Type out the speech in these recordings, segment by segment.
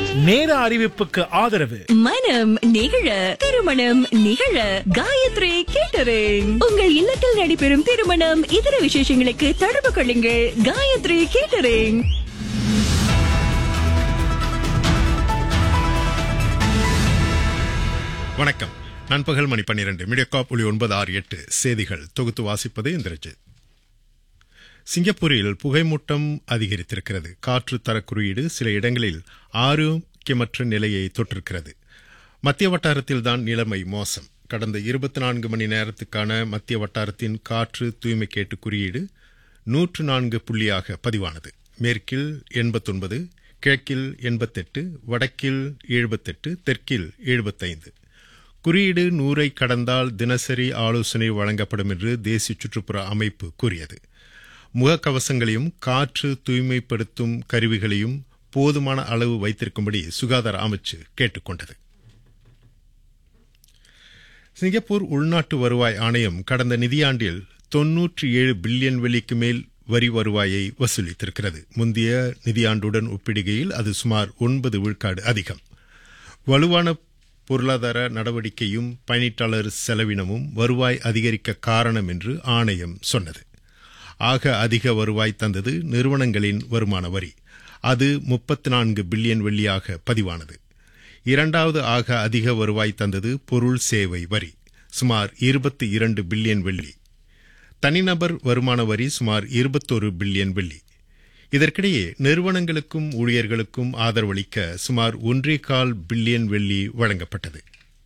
நேர அறிவிப்புக்கு ஆதரவு மனம் நிகழ திருமணம் நிகழ காயத்ரி கேட்டரிங் உங்கள் இல்லத்தில் நடைபெறும் திருமணம் இதர விசேஷங்களுக்கு தொடர்பு கொள்ளுங்கள் காயத்ரி கேட்டரிங் வணக்கம் நண்பகல் மணி பன்னிரண்டு மீடியாகாப் ஒளி ஒன்பது ஆறு எட்டு செய்திகள் தொகுத்து வாசிப்பது இந்திரஜித் சிங்கப்பூரில் புகைமூட்டம் அதிகரித்திருக்கிறது காற்று தர குறியீடு சில இடங்களில் ஆரோக்கியமற்ற நிலையை தொற்றிருக்கிறது மத்திய வட்டாரத்தில்தான் நிலைமை மோசம் கடந்த இருபத்தி நான்கு மணி நேரத்துக்கான மத்திய வட்டாரத்தின் காற்று தூய்மை கேட்டு குறியீடு நூற்று நான்கு புள்ளியாக பதிவானது மேற்கில் எண்பத்தொன்பது கிழக்கில் எண்பத்தெட்டு வடக்கில் எழுபத்தெட்டு தெற்கில் எழுபத்தைந்து குறியீடு நூறை கடந்தால் தினசரி ஆலோசனை வழங்கப்படும் என்று தேசிய சுற்றுப்புற அமைப்பு கூறியது முகக்கவசங்களையும் காற்று தூய்மைப்படுத்தும் கருவிகளையும் போதுமான அளவு வைத்திருக்கும்படி சுகாதார அமைச்சு கேட்டுக்கொண்டது சிங்கப்பூர் உள்நாட்டு வருவாய் ஆணையம் கடந்த நிதியாண்டில் தொன்னூற்றி ஏழு பில்லியன் வெள்ளிக்கு மேல் வரி வருவாயை வசூலித்திருக்கிறது முந்தைய நிதியாண்டுடன் ஒப்பிடுகையில் அது சுமார் ஒன்பது விழுக்காடு அதிகம் வலுவான பொருளாதார நடவடிக்கையும் பயணிட்டாளர் செலவினமும் வருவாய் அதிகரிக்க காரணம் என்று ஆணையம் சொன்னது ஆக அதிக வருவாய் தந்தது நிறுவனங்களின் வருமான வரி அது முப்பத்தி நான்கு பில்லியன் வெள்ளியாக பதிவானது இரண்டாவது ஆக அதிக வருவாய் தந்தது பொருள் சேவை வரி சுமார் இருபத்தி இரண்டு பில்லியன் வெள்ளி தனிநபர் வருமான வரி சுமார் இருபத்தொரு பில்லியன் வெள்ளி இதற்கிடையே நிறுவனங்களுக்கும் ஊழியர்களுக்கும் ஆதரவளிக்க சுமார் ஒன்றே கால் பில்லியன் வெள்ளி வழங்கப்பட்டது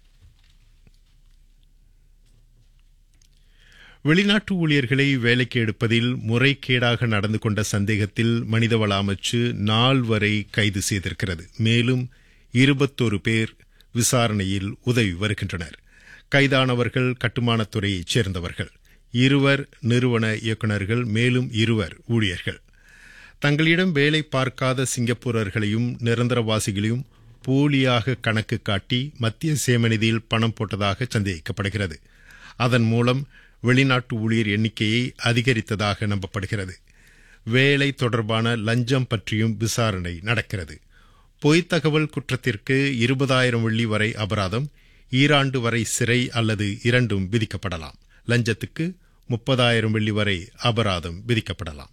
வெளிநாட்டு ஊழியர்களை வேலைக்கு எடுப்பதில் முறைகேடாக நடந்து கொண்ட சந்தேகத்தில் மனிதவள அமைச்சு நால்வரை கைது செய்திருக்கிறது மேலும் இருபத்தொரு பேர் விசாரணையில் உதவி வருகின்றனர் கைதானவர்கள் கட்டுமானத்துறையைச் சேர்ந்தவர்கள் இருவர் நிறுவன இயக்குநர்கள் மேலும் இருவர் ஊழியர்கள் தங்களிடம் வேலை பார்க்காத சிங்கப்பூரர்களையும் நிரந்தரவாசிகளையும் போலியாக கணக்கு காட்டி மத்திய சேமநிதியில் பணம் போட்டதாக சந்தேகிக்கப்படுகிறது அதன் மூலம் வெளிநாட்டு ஊழியர் எண்ணிக்கையை அதிகரித்ததாக நம்பப்படுகிறது வேலை தொடர்பான லஞ்சம் பற்றியும் விசாரணை நடக்கிறது பொய்த் தகவல் குற்றத்திற்கு இருபதாயிரம் வெள்ளி வரை அபராதம் ஈராண்டு வரை சிறை அல்லது இரண்டும் விதிக்கப்படலாம் லஞ்சத்துக்கு முப்பதாயிரம் வெள்ளி வரை அபராதம் விதிக்கப்படலாம்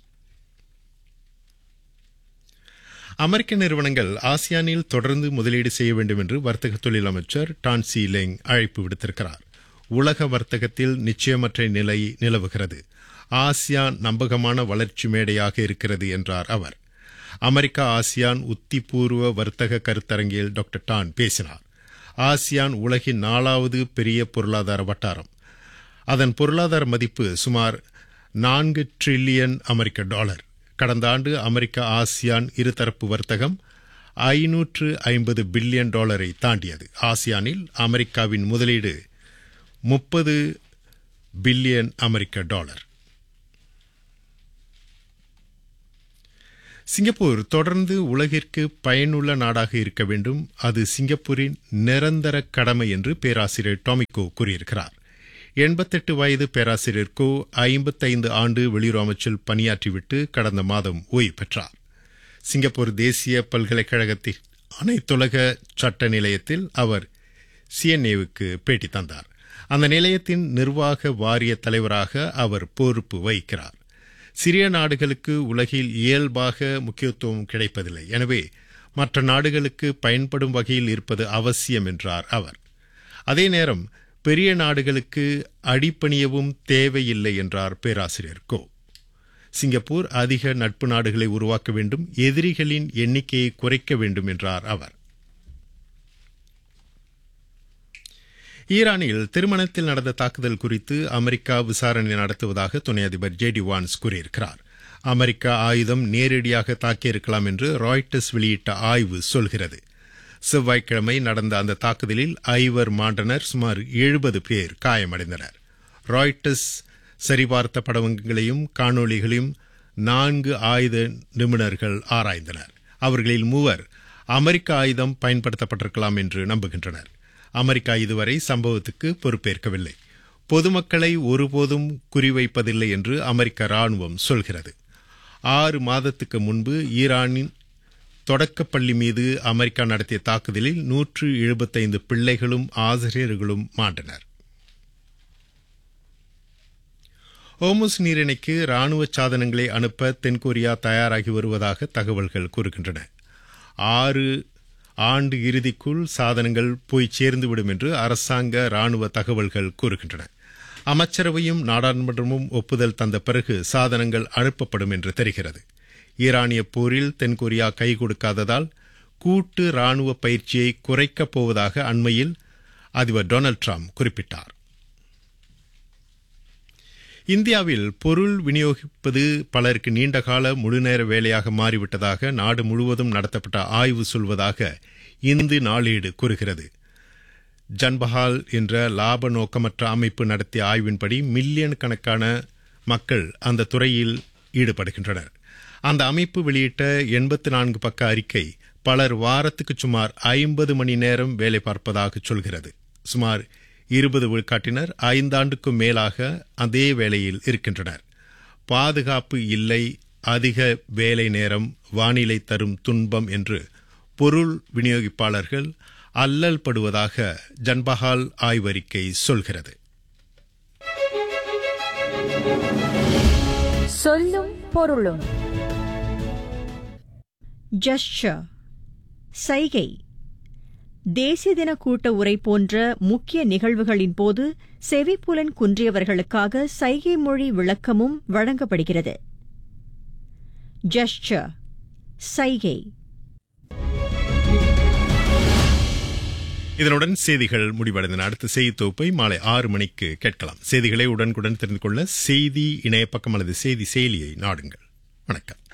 அமெரிக்க நிறுவனங்கள் ஆசியானில் தொடர்ந்து முதலீடு செய்ய வேண்டும் என்று வர்த்தக தொழில் அமைச்சர் டான்சி லெங் அழைப்பு விடுத்திருக்கிறார் உலக வர்த்தகத்தில் நிச்சயமற்ற நிலை நிலவுகிறது ஆசியான் நம்பகமான வளர்ச்சி மேடையாக இருக்கிறது என்றார் அவர் அமெரிக்கா ஆசியான் உத்திபூர்வ வர்த்தக கருத்தரங்கில் டாக்டர் டான் பேசினார் ஆசியான் உலகின் நாலாவது பெரிய பொருளாதார வட்டாரம் அதன் பொருளாதார மதிப்பு சுமார் நான்கு டிரில்லியன் அமெரிக்க டாலர் கடந்த ஆண்டு அமெரிக்கா ஆசியான் இருதரப்பு வர்த்தகம் ஐநூற்று ஐம்பது பில்லியன் டாலரை தாண்டியது ஆசியானில் அமெரிக்காவின் முதலீடு முப்பது பில்லியன் அமெரிக்க டாலர் சிங்கப்பூர் தொடர்ந்து உலகிற்கு பயனுள்ள நாடாக இருக்க வேண்டும் அது சிங்கப்பூரின் நிரந்தர கடமை என்று பேராசிரியர் டாமிகோ கூறியிருக்கிறார் எண்பத்தெட்டு வயது பேராசிரியர் கோ ஐம்பத்தைந்து ஆண்டு வெளியுறவு அமைச்சில் பணியாற்றிவிட்டு கடந்த மாதம் ஓய்வு பெற்றார் சிங்கப்பூர் தேசிய பல்கலைக்கழகத்தின் அனைத்துலக சட்ட நிலையத்தில் அவர் சிஎன்ஏவுக்கு பேட்டி தந்தார் அந்த நிலையத்தின் நிர்வாக வாரிய தலைவராக அவர் பொறுப்பு வகிக்கிறார் சிறிய நாடுகளுக்கு உலகில் இயல்பாக முக்கியத்துவம் கிடைப்பதில்லை எனவே மற்ற நாடுகளுக்கு பயன்படும் வகையில் இருப்பது அவசியம் என்றார் அவர் அதே நேரம் பெரிய நாடுகளுக்கு அடிப்பணியவும் தேவையில்லை என்றார் பேராசிரியர் கோ சிங்கப்பூர் அதிக நட்பு நாடுகளை உருவாக்க வேண்டும் எதிரிகளின் எண்ணிக்கையை குறைக்க வேண்டும் என்றார் அவர் ஈரானில் திருமணத்தில் நடந்த தாக்குதல் குறித்து அமெரிக்கா விசாரணை நடத்துவதாக துணை அதிபர் ஜே டி வான்ஸ் கூறியிருக்கிறார் அமெரிக்கா ஆயுதம் நேரடியாக தாக்கியிருக்கலாம் என்று ராய்டர்ஸ் வெளியிட்ட ஆய்வு சொல்கிறது செவ்வாய்க்கிழமை நடந்த அந்த தாக்குதலில் ஐவர் மாண்டனர் சுமார் எழுபது பேர் காயமடைந்தனர் ராய்டர்ஸ் சரிபார்த்த படங்களையும் காணொளிகளையும் நான்கு ஆயுத நிபுணர்கள் ஆராய்ந்தனர் அவர்களில் மூவர் அமெரிக்க ஆயுதம் பயன்படுத்தப்பட்டிருக்கலாம் என்று நம்புகின்றனர் அமெரிக்கா இதுவரை சம்பவத்துக்கு பொறுப்பேற்கவில்லை பொதுமக்களை ஒருபோதும் குறிவைப்பதில்லை என்று அமெரிக்க ராணுவம் சொல்கிறது ஆறு மாதத்துக்கு முன்பு ஈரானின் தொடக்கப்பள்ளி மீது அமெரிக்கா நடத்திய தாக்குதலில் நூற்று எழுபத்தைந்து பிள்ளைகளும் ஆசிரியர்களும் மாண்டனர் ஓமுஸ் நீரிணைக்கு ராணுவ சாதனங்களை அனுப்ப தென்கொரியா தயாராகி வருவதாக தகவல்கள் கூறுகின்றன ஆறு ஆண்டு இறுதிக்குள் சாதனங்கள் போய் சேர்ந்துவிடும் என்று அரசாங்க ராணுவ தகவல்கள் கூறுகின்றன அமைச்சரவையும் நாடாளுமன்றமும் ஒப்புதல் தந்த பிறகு சாதனங்கள் அனுப்பப்படும் என்று தெரிகிறது ஈரானிய போரில் தென்கொரியா கை கொடுக்காததால் கூட்டு ராணுவ பயிற்சியை குறைக்கப் போவதாக அண்மையில் அதிபர் டொனால்டு ட்ரம்ப் குறிப்பிட்டார் இந்தியாவில் பொருள் விநியோகிப்பது பலருக்கு நீண்டகால முழுநேர வேலையாக மாறிவிட்டதாக நாடு முழுவதும் நடத்தப்பட்ட ஆய்வு சொல்வதாக இந்து நாளேடு கூறுகிறது ஜன்பஹால் என்ற லாப நோக்கமற்ற அமைப்பு நடத்திய ஆய்வின்படி மில்லியன் கணக்கான மக்கள் அந்த துறையில் ஈடுபடுகின்றனர் அந்த அமைப்பு வெளியிட்ட எண்பத்தி நான்கு பக்க அறிக்கை பலர் வாரத்துக்கு சுமார் ஐம்பது மணி நேரம் வேலை பார்ப்பதாக சொல்கிறது சுமார் இருபது விழுக்காட்டினர் ஐந்தாண்டுக்கும் மேலாக அதே வேலையில் இருக்கின்றனர் பாதுகாப்பு இல்லை அதிக வேலை நேரம் வானிலை தரும் துன்பம் என்று பொருள் விநியோகிப்பாளர்கள் அல்லல் படுவதாக ஜன்பஹால் ஆய்வறிக்கை சொல்கிறது சொல்லும் பொருளும் ஜஸ்டர் சைகை தேசிய தின கூட்ட உரை போன்ற முக்கிய நிகழ்வுகளின் போது செவிப்புலன் குன்றியவர்களுக்காக சைகை மொழி விளக்கமும் வழங்கப்படுகிறது ஜஸ்டர் சைகை இதனுடன் செய்திகள் முடிவடைந்தன அடுத்த செய்தி தொகுப்பை மாலை ஆறு மணிக்கு கேட்கலாம் செய்திகளை உடனுக்குடன் தெரிந்து கொள்ள செய்தி இணையப்பக்கம் அல்லது செய்தி செயலியை நாடுங்கள் வணக்கம்